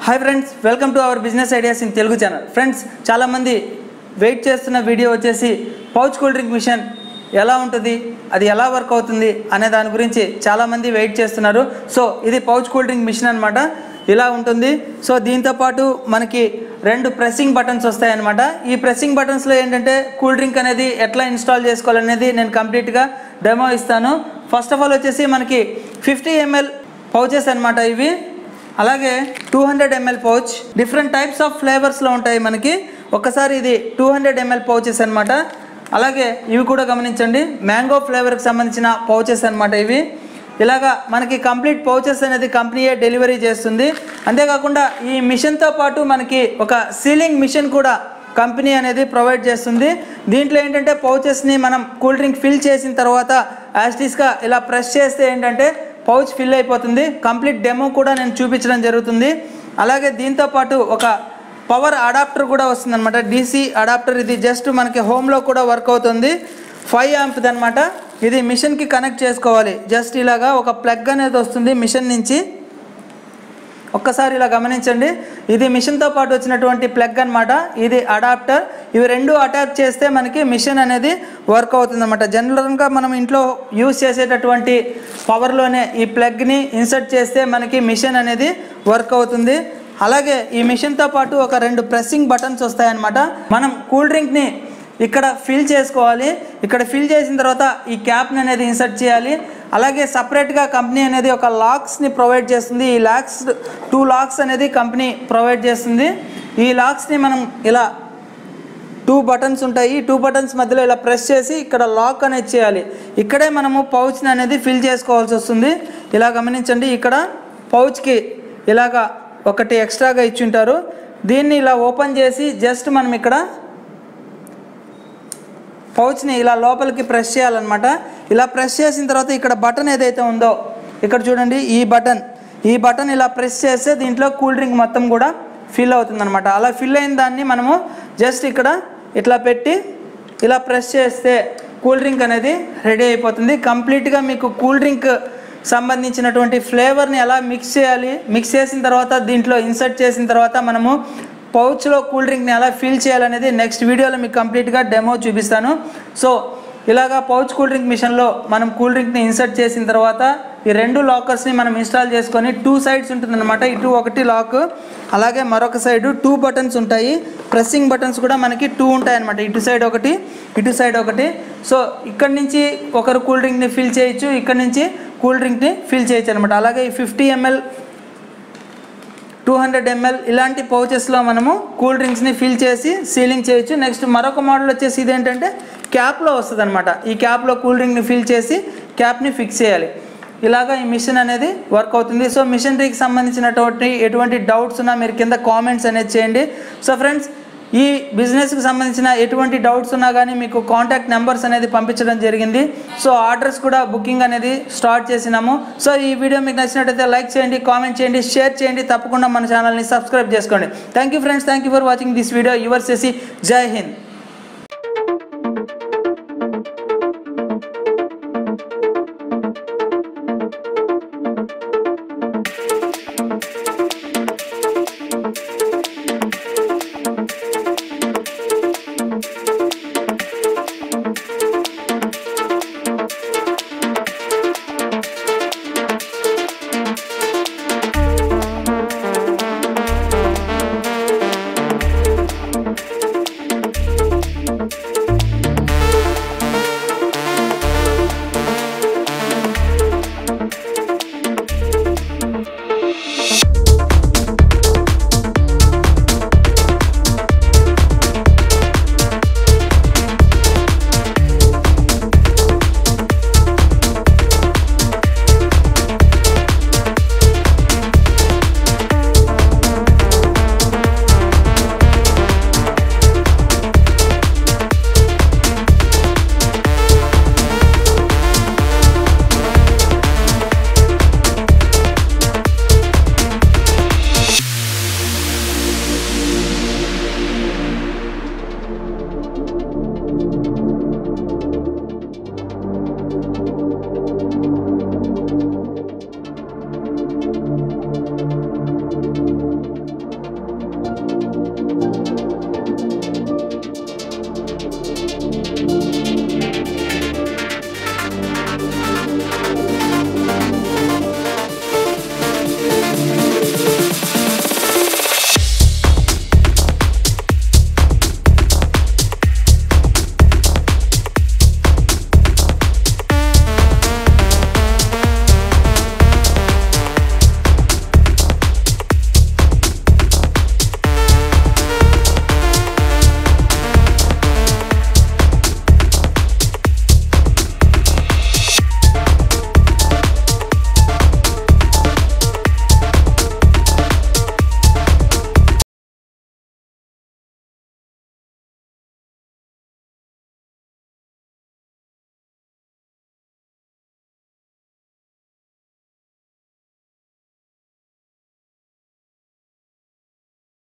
hi friends welcome to our business ideas in Telugu channel friends చాలామంది wait చేస్తున్న video వచ్చేసి pouch cool drink machine ఎలా ఉంటుంది అది ఎలా వర్క్ అవుతుంది అనే దాని గురించి చాలామంది వెయిట్ చేస్తున్నారు సో ఇది పౌచ్ కూల్ డ్రింక్ మిషన్ అనమాట ఇలా ఉంటుంది సో దీంతో పాటు మనకి రెండు ప్రెస్సింగ్ బటన్స్ వస్తాయన్నమాట ఈ ప్రెస్సింగ్ బటన్స్లో ఏంటంటే కూల్ డ్రింక్ అనేది ఎట్లా ఇన్స్టాల్ చేసుకోవాలనేది నేను కంప్లీట్గా డెమో ఇస్తాను ఫస్ట్ ఆఫ్ ఆల్ వచ్చేసి మనకి ఫిఫ్టీ ఎంఎల్ పౌచెస్ అనమాట ఇవి అలాగే two hundred ML pouch different types of ఫ్లేవర్స్లో ఉంటాయి మనకి ఒక్కసారి ఇది టూ హండ్రెడ్ ఎంఎల్ పౌచెస్ అనమాట అలాగే ఇవి కూడా గమనించండి మ్యాంగో ఫ్లేవర్కి సంబంధించిన పౌచెస్ అనమాట ఇవి ఇలాగా మనకి కంప్లీట్ పౌచెస్ అనేది కంపెనీయే డెలివరీ చేస్తుంది అంతేకాకుండా ఈ మిషన్తో పాటు మనకి ఒక సీలింగ్ మిషన్ కూడా కంపెనీ అనేది ప్రొవైడ్ చేస్తుంది దీంట్లో ఏంటంటే పౌచెస్ని మనం కూల్ డ్రింక్ ఫిల్ చేసిన తర్వాత యాస్టీస్గా ఇలా ప్రెస్ చేస్తే ఏంటంటే పౌచ్ ఫిల్ అయిపోతుంది కంప్లీట్ డెమో కూడా నేను చూపించడం జరుగుతుంది అలాగే దీంతో పాటు ఒక పవర్ అడాప్టర్ కూడా వస్తుంది అనమాట డీసీ అడాప్టర్ ఇది జస్ట్ మనకి హోమ్లో కూడా వర్క్ అవుతుంది ఫైవ్ యాంప్ది అనమాట ఇది మిషన్కి కనెక్ట్ చేసుకోవాలి జస్ట్ ఇలాగా ఒక ప్లగ్ అనేది వస్తుంది మిషన్ నుంచి ఒక్కసారి ఇలా గమనించండి ఇది మిషన్తో పాటు వచ్చినటువంటి ప్లగ్ అన్నమాట ఇది అడాప్టర్ ఇవి రెండు అటాచ్ చేస్తే మనకి మిషన్ అనేది వర్క్ అవుతుంది అనమాట జనరల్గా మనం ఇంట్లో యూస్ చేసేటటువంటి పవర్లోనే ఈ ప్లగ్ని ఇన్సర్ట్ చేస్తే మనకి మిషన్ అనేది వర్క్ అవుతుంది అలాగే ఈ మిషన్తో పాటు ఒక రెండు ప్రెస్సింగ్ బటన్స్ వస్తాయన్నమాట మనం కూల్ డ్రింక్ని ఇక్కడ ఫిల్ చేసుకోవాలి ఇక్కడ ఫిల్ చేసిన తర్వాత ఈ క్యాప్ని అనేది ఇన్సర్ట్ చేయాలి అలాగే సపరేట్గా కంపెనీ అనేది ఒక లాక్స్ని ప్రొవైడ్ చేస్తుంది ఈ లాక్స్ టూ లాక్స్ అనేది కంపెనీ ప్రొవైడ్ చేస్తుంది ఈ లాక్స్ని మనం ఇలా టూ బటన్స్ ఉంటాయి టూ బటన్స్ మధ్యలో ఇలా ప్రెస్ చేసి ఇక్కడ లాక్ అనేది చేయాలి ఇక్కడే మనము పౌచ్ని అనేది ఫిల్ చేసుకోవాల్సి వస్తుంది ఇలా గమనించండి ఇక్కడ పౌచ్కి ఇలాగా ఒకటి ఎక్స్ట్రాగా ఇచ్చుంటారు దీన్ని ఇలా ఓపెన్ చేసి జస్ట్ మనం ఇక్కడ పౌచ్ని ఇలా లోపలికి ప్రెస్ చేయాలన్నమాట ఇలా ప్రెస్ చేసిన తర్వాత ఇక్కడ బటన్ ఏదైతే ఉందో ఇక్కడ చూడండి ఈ బటన్ ఈ బటన్ ఇలా ప్రెస్ చేస్తే దీంట్లో కూల్ డ్రింక్ మొత్తం కూడా ఫిల్ అవుతుందన్నమాట అలా ఫిల్ అయిన దాన్ని మనము జస్ట్ ఇక్కడ ఇట్లా పెట్టి ఇలా ప్రెస్ చేస్తే కూల్ డ్రింక్ అనేది రెడీ అయిపోతుంది కంప్లీట్గా మీకు కూల్ డ్రింక్ సంబంధించినటువంటి ఫ్లేవర్ని ఎలా మిక్స్ చేయాలి మిక్స్ చేసిన తర్వాత దీంట్లో ఇన్సర్ట్ చేసిన తర్వాత మనము పౌచ్లో కూల్ డ్రింక్ని ఎలా ఫిల్ చేయాలనేది నెక్స్ట్ వీడియోలో మీకు కంప్లీట్గా డెమో చూపిస్తాను సో ఇలాగా పౌచ్ కూల్ డ్రింక్ మిషన్లో మనం కూల్ డ్రింక్ని ఇన్సర్ట్ చేసిన తర్వాత ఈ రెండు లాకర్స్ని మనం ఇన్స్టాల్ చేసుకొని టూ సైడ్స్ ఉంటుందన్నమాట ఇటు ఒకటి లాక్ అలాగే మరొక సైడ్ టూ బటన్స్ ఉంటాయి ప్రెస్సింగ్ బటన్స్ కూడా మనకి టూ ఉంటాయి అనమాట ఇటు సైడ్ ఒకటి ఇటు సైడ్ ఒకటి సో ఇక్కడి నుంచి ఒకరు కూల్ డ్రింక్ని ఫిల్ చేయొచ్చు ఇక్కడ నుంచి కూల్ డ్రింక్ని ఫిల్ చేయొచ్చు అనమాట అలాగే ఈ fifty ML two hundred ML ఇలాంటి పౌచెస్లో మనము కూల్ డ్రింక్స్ని ఫిల్ చేసి సీలింగ్ చేయొచ్చు నెక్స్ట్ మరొక మోడల్ వచ్చేసి ఇదేంటంటే క్యాప్లో వస్తుంది అనమాట ఈ క్యాప్లో కూల్ డ్రింక్ని ఫిల్ చేసి క్యాప్ని ఫిక్స్ చేయాలి ఇలాగా ఈ మిషన్ అనేది వర్క్ అవుతుంది సో మిషనరీకి సంబంధించినటువంటి ఎటువంటి డౌట్స్ ఉన్నా మీరు కింద కామెంట్స్ అనేది చేయండి సో ఫ్రెండ్స్ ఈ బిజినెస్కి సంబంధించిన ఎటువంటి డౌట్స్ ఉన్నా కానీ మీకు కాంటాక్ట్ నెంబర్స్ అనేది పంపించడం జరిగింది సో ఆర్డర్స్ కూడా బుకింగ్ అనేది స్టార్ట్ చేసినాము సో ఈ వీడియో మీకు నచ్చినట్టయితే లైక్ చేయండి కామెంట్ చేయండి షేర్ చేయండి తప్పకుండా మన ఛానల్ని సబ్స్క్రైబ్ చేసుకోండి thank you friends thank you for watching this video your చేసి జై హింద్